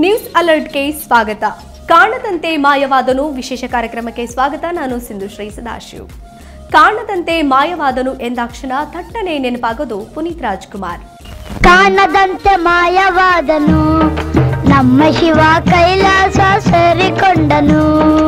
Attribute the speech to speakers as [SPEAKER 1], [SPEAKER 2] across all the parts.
[SPEAKER 1] news ಅಲರ್ಟ್ಗೆ ಸ್ವಾಗತ ಕಾಣದಂತೆ ಮಾಯವಾದನು ವಿಶೇಷ ಕಾರ್ಯಕ್ರಮಕ್ಕೆ ಸ್ವಾಗತ ನಾನು ಸಿಂಧು ಶ್ರೀ ಸದಾಶಿವ್ ಕಾಣದಂತೆ ಮಾಯವಾದನು ಎಂದಾಕ್ಷಣ ಥಟ್ಟನೆ ನೆನಪಾಗೋದು ಪುನೀತ್ ರಾಜ್ಕುಮಾರ್
[SPEAKER 2] ಕಾಣದಂತೆ ಮಾಯವಾದನು ನಮ್ಮ ಶಿವ ಕೈಲಾಸ ಸೇರಿಕೊಂಡನು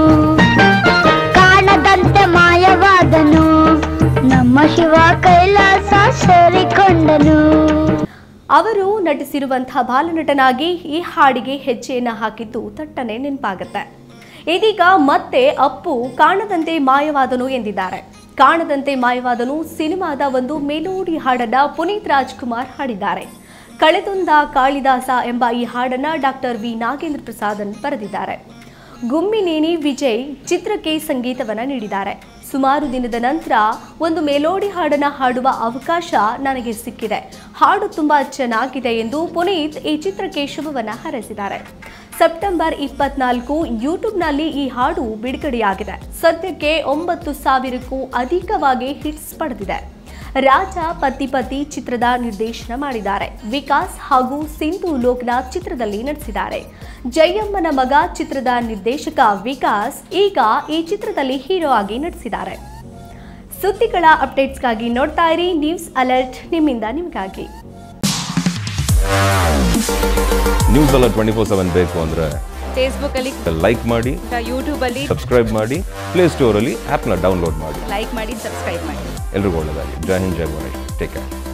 [SPEAKER 2] ಕಾಣದಂತೆ ಮಾಯವಾದನು ನಮ್ಮ ಶಿವ ಕೈಲಾಸ ಸೇರಿಕೊಂಡನು
[SPEAKER 1] ಅವರು ನಟಿಸಿರುವಂತಹ ಬಾಲನಟನಾಗಿ ಈ ಹಾಡಿಗೆ ಹೆಜ್ಜೆಯನ್ನ ಹಾಕಿದ್ದು ಥಟ್ಟನೆ ನೆನಪಾಗುತ್ತೆ ಇದೀಗ ಮತ್ತೆ ಅಪ್ಪು ಕಾಣದಂತೆ ಮಾಯವಾದನು ಎಂದಿದ್ದಾರೆ ಕಾಣದಂತೆ ಮಾಯವಾದನು ಸಿನಿಮಾದ ಒಂದು ಮೆಲೋಡಿ ಹಾಡನ್ನ ಪುನೀತ್ ರಾಜ್ಕುಮಾರ್ ಹಾಡಿದ್ದಾರೆ ಕಳೆದೊಂದ ಕಾಳಿದಾಸ ಎಂಬ ಈ ಹಾಡನ್ನ ಡಾಕ್ಟರ್ ವಿ ನಾಗೇಂದ್ರ ಪ್ರಸಾದನ್ ಬರೆದಿದ್ದಾರೆ ಗುಮ್ಮಿನೇನಿ ವಿಜಯ್ ಚಿತ್ರಕ್ಕೆ ಸಂಗೀತವನ್ನ ನೀಡಿದ್ದಾರೆ ಸುಮಾರು ದಿನದ ನಂತರ ಒಂದು ಮೆಲೋಡಿ ಹಾಡನ್ನ ಹಾಡುವ ಅವಕಾಶ ನನಗೆ ಸಿಕ್ಕಿದೆ ಹಾಡು ತುಂಬಾ ಚೆನ್ನಾಗಿದೆ ಎಂದು ಪುನೀತ್ ಈ ಚಿತ್ರಕ್ಕೆ ಶುಭವನ್ನ ಹಾರೈಸಿದ್ದಾರೆ ಸೆಪ್ಟೆಂಬರ್ ಇಪ್ಪತ್ನಾಲ್ಕು ಯೂಟ್ಯೂಬ್ನಲ್ಲಿ ಈ ಹಾಡು ಬಿಡುಗಡೆಯಾಗಿದೆ ಸದ್ಯಕ್ಕೆ ಒಂಬತ್ತು ಸಾವಿರಕ್ಕೂ ಅಧಿಕವಾಗಿ ಹಿಟ್ಸ್ ಪಡೆದಿದೆ ರಾಜ ಪತಿ ಪತಿ ಚಿತ್ರದ ನಿರ್ದೇಶನ ಮಾಡಿದ್ದಾರೆ ವಿಕಾಸ್ ಹಾಗೂ ಸಿಂಧು ಲೋಕನಾಥ್ ಚಿತ್ರದಲ್ಲಿ ನಟಿಸಿದ್ದಾರೆ ಜಯಮ್ಮನ ಮಗ ಚಿತ್ರದ ನಿರ್ದೇಶಕ ವಿಕಾಸ್ ಈಗ ಈ ಚಿತ್ರದಲ್ಲಿ ಹೀರೋ ಆಗಿ ನಟಿಸಿದ್ದಾರೆ ಸುದ್ದಿಗಳ ಅಪ್ಡೇಟ್ಸ್ಗಾಗಿ ನೋಡ್ತಾ ಇರಿ ನ್ಯೂಸ್ ಅಲರ್ಟ್ ನಿಮ್ಮಿಂದ ನಿಮಗಾಗಿ
[SPEAKER 3] ನ್ಯೂಸ್ ಎಲ್ಲ ಟ್ವೆಂಟಿ ಫೋರ್ ಸೆವೆನ್ ಬೇಕು ಅಂದರೆ
[SPEAKER 4] ಫೇಸ್ಬುಕ್ ಅಲ್ಲಿ
[SPEAKER 3] ಲೈಕ್ ಮಾಡಿ
[SPEAKER 4] ಯೂಟ್ಯೂಬ್ ಅಲ್ಲಿ
[SPEAKER 3] ಸಬ್ಸ್ಕ್ರೈಬ್ ಮಾಡಿ ಪ್ಲೇಸ್ಟೋರಲ್ಲಿ ಆ್ಯಪ್ನ ಡೌನ್ಲೋಡ್ ಮಾಡಿ
[SPEAKER 4] ಲೈಕ್ ಮಾಡಿ ಸಬ್ಸ್ಕ್ರೈಬ್ ಮಾಡಿ
[SPEAKER 3] ಎಲ್ರಿಗೂ ಒಳ್ಳೆಯದಾಗಿ ಜೈ ಹಿಂದ್ ಜೈ ಗಣೇಶ್ ಟೇಕ್ ಕೇರ್